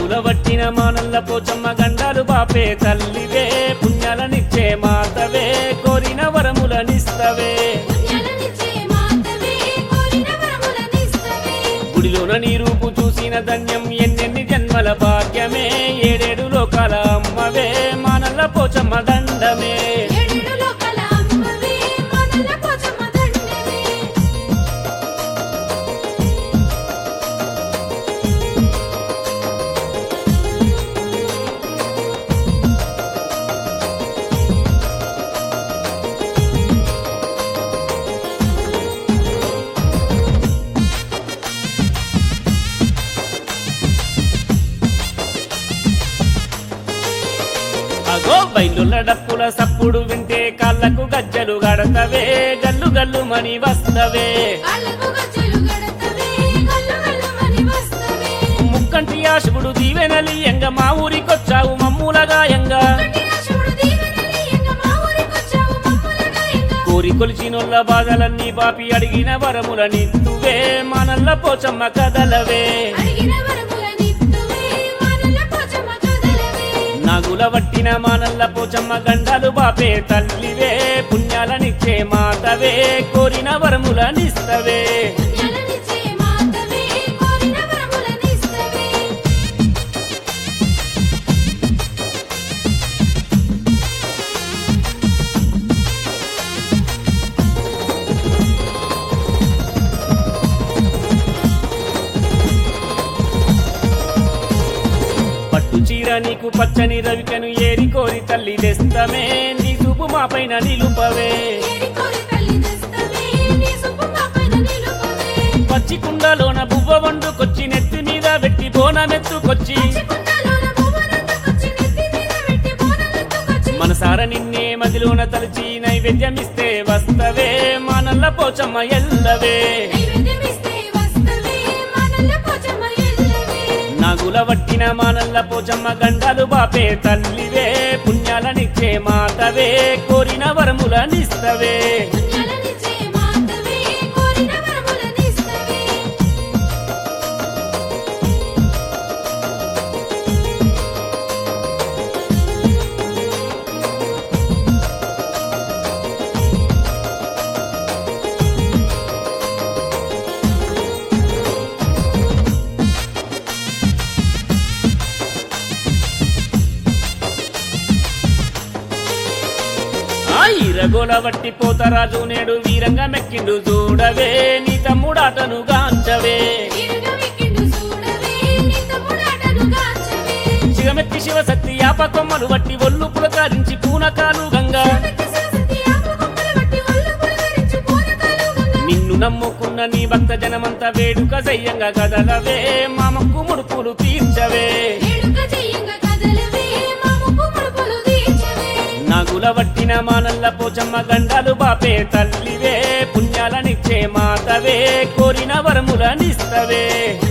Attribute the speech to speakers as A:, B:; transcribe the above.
A: నాగుల వట్టిన మానల్ల పోచమ్మ గండాలు బాపే తల్లివే పుణ్యాలనిచ్చే మాతవే కోరిన వరములనిస్తవే
B: పుణ్యాలనిచ్చే మాతవే కోరిన వరములనిస్తవే
A: గుడిలోన నీ రూపు చూసిన ధన్యం ఎన్నెన్ని జన్మల భాగ్యమే ఏడేడు లోకాల అమ్మవే మానల్ల పోచమ్మ దండమే
B: ఏడేడు లోకాల అమ్మవే మనల పోచమ్మ దండవే
A: అగో బయలున్న డప్పుల సప్పుడు వింటే కాళ్ళకు గజ్జలు గడతవే గల్లు గల్లు మని వస్తవే
B: కాళ్ళకు గజ్జలు గడతవే గల్లు గల్లుమని వస్తవే
A: ముక్కంటి ఆశుడు దీవెనలి ఎంగ మా ఊరికొచ్చావు మమ్ములగా ఎంగా
B: కట్టిన శివుడు దీవెనలి ఎంగ మా ఊరికొచ్చావు మమ్ములగా ఎంగ
A: కోరి కొలిచినొల్ల బాధలన్నీ బాపి అడిగిన వరముల నిత్తువే మనల్ల పోచమ్మ కదలవే
B: అడిగిన వరములనిత్తువే మనల పోచమ్మ కదలవే
A: నాగుల వట్టిన మానల్ల పోచమ్మ గండాలు బాపే తల్లివే పుణ్యాలనిచ్చే మాతవే కోరిన వరములనిస్తవే
B: పుణ్యాలనిచ్చే మాతవే కోరిన వరములనిస్తవే
A: పట్టు చీర నీకు పచ్చని రవికను ఏరి కోరి తల్లి తెస్తమే నీ చూపు మా పైన నిలుపవే
B: ఏరి కోరి తల్లి తెస్తవే నీ సుబ్బు మా పైన నిలుపవే
A: పచ్చి కుండలోన బువ్వ వండుకొచ్చి నెత్తి మీద పెట్టి బోనమెత్తుకొచ్చి
B: చికుండలోన భువనంతకొచ్చి నెత్తి మీద పెట్టి బోనలెత్తుకొచ్చి
A: మనసార నిన్నే మదిలోన తలచి నైవేద్యమిస్తే వస్తవే మానల్ల పోచమ్మ ఎల్లవే
B: నైవేద్యమిస్తే వస్తవే మనల పోచమ్మ ఎల్లవే
A: నాగుల వట్టిన మానల్ల పోచమ్మ గండాలు బాపే తల్లివే పుణ్యాలనిచ్చే మాతవే కోరిన వరములనిస్తవే
B: పుణ్యాలనిచ్చే మాతవే కోరిన వరములనిస్తవే
A: ఆ ఇరగోల వట్టి పోతరాజు నేడు వీరంగా మెక్కిండు చూడవే నీ తమ్ముడాటను గాంచవే
B: వీరుగా వెక్కిండు చూడవే నీ తమ్ముడాటను గాంచవే
A: చిగమెత్తి శివశక్తి యాప కొమ్మలు వట్టి ఒళ్ళు పులకారించి పూనకాలు గంగా
B: వెక్కి శివశక్తి ఆపు కొమ్మలు బట్టి ఒళ్ళు పులకరించి పూనకాలు గంగ
A: నిన్ను నమ్ముకున్న నీ భక్త జనమంతా వేడుక సయ్యంగా కదలవే మా మొక్కు ముడుపులు తీర్చవే
B: వేడుక చెయ్యంగా కదలవే మా ముప్పు ముడుపులు తీర్చవే
A: నాగుల వట్టిన మానల్ల పోచమ్మ గండాలు బాపే తల్లివే పుణ్యాలనిచ్చే మాతవే కోరిన వరములనిస్తవే